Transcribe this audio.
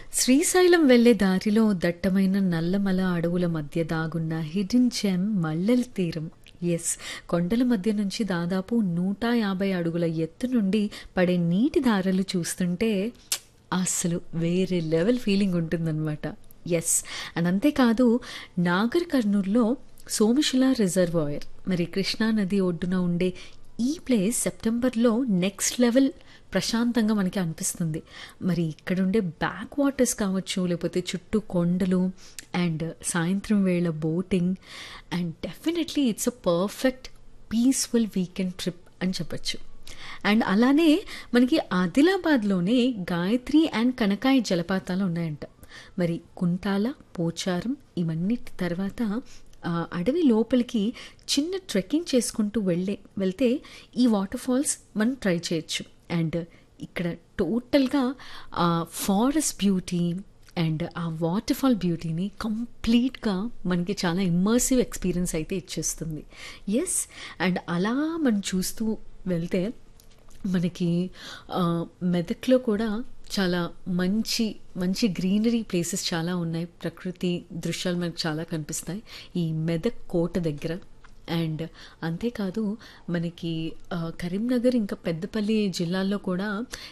శ్రీశైలం వెళ్లే దారిలో దట్టమైన నల్లమల అడవుల మధ్య దాగున్న హిడెన్ జెమ్ మల్లెల తీరం ఎస్ కొండల మధ్య నుంచి దాదాపు నూట యాభై అడుగుల ఎత్తు నుండి పడే నీటి ధారలు చూస్తుంటే అసలు వేరే లెవెల్ ఫీలింగ్ ఉంటుందన్నమాట ఎస్ అండ్ అంతేకాదు నాగర్ కర్నూల్లో సోమశిల రిజర్వాయర్ మరి కృష్ణా నది ఒడ్డున ఉండే ఈ ప్లేస్ సెప్టెంబర్లో నెక్స్ట్ లెవెల్ ప్రశాంతంగా మనకి అనిపిస్తుంది మరి ఇక్కడుండే బ్యాక్ వాటర్స్ కావచ్చు లేకపోతే చుట్టూ కొండలు అండ్ సాయంత్రం వేళ boating and definitely it's a perfect peaceful weekend trip అని చెప్పచ్చు అండ్ అలానే మనకి ఆదిలాబాద్లోనే గాయత్రి అండ్ కనకాయ జలపాతాలు ఉన్నాయంట మరి కుంటాల పోచారం ఇవన్నిటి తర్వాత ఆ, అడవి లోపలికి చిన్న ట్రెక్కింగ్ చేసుకుంటూ వెళ్ళే వెళ్తే ఈ వాటర్ ఫాల్స్ మనం ట్రై చేయొచ్చు అండ్ ఇక్కడ టోటల్గా ఆ ఫారెస్ట్ బ్యూటీ అండ్ ఆ వాటర్ ఫాల్ బ్యూటీని కంప్లీట్గా మనకి చాలా ఇమ్మర్సివ్ ఎక్స్పీరియన్స్ అయితే ఇచ్చేస్తుంది ఎస్ అండ్ అలా మనం చూస్తూ వెళ్తే మనకి ఆ, మెదక్లో కూడా చాలా మంచి మంచి గ్రీనరీ ప్లేసెస్ చాలా ఉన్నాయి ప్రకృతి దృశ్యాలు మనకు చాలా కనిపిస్తాయి ఈ మెదక్ కోట దగ్గర అండ్ అంతేకాదు మనకి ఆ, కరీంనగర్ ఇంకా పెద్దపల్లి జిల్లాల్లో కూడా